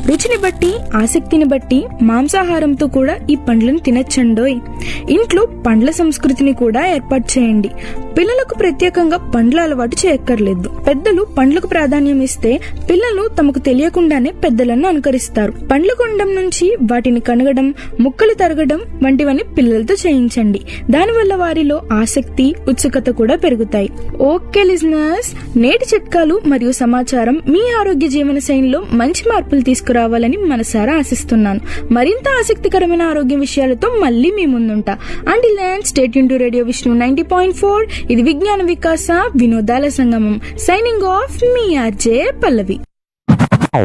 రుచిని బట్టి ఆసక్తిని బట్టి మాంసాహారంతో కూడా ఈ పండ్లను తినచ్చండోయ్ ఇంట్లో పండ్ల సంస్కృతిని కూడా ఏర్పాటు చేయండి పిల్లలకు ప్రత్యేకంగా పండ్ల అలవాటు చేయక్కర్లేదు పెద్దలు పండ్లకు ప్రాధాన్యం ఇస్తే పిల్లలు తమకు తెలియకుండానే పెద్దలను అనుకరిస్తారు పండ్లు కొనడం నుంచి వాటిని కనగడం ముక్కలు తరగడం వంటివన్నీ పిల్లలతో చేయించండి దానివల్ల వారిలో ఆసక్తి ఉత్సుకత కూడా పెరుగుతాయి ఓకే లిజనర్స్ నేటి చిట్కాలు మరియు సమాచారం మీ ఆరోగ్య జీవన శైలిలో మంచి మార్పులు తీసుకురావాలని మనసారా ఆశిస్తున్నాను మరింత ఆసక్తికరమైన ఆరోగ్య విషయాలతో మళ్ళీ మీ ముందుంటా and land state to radio Vishnu ninety point four ఇది విజ్ఞాన వికాస వినోదాల సంగమం సైనింగ్ ఆఫ్ మీ ఆర్జే పల్లవి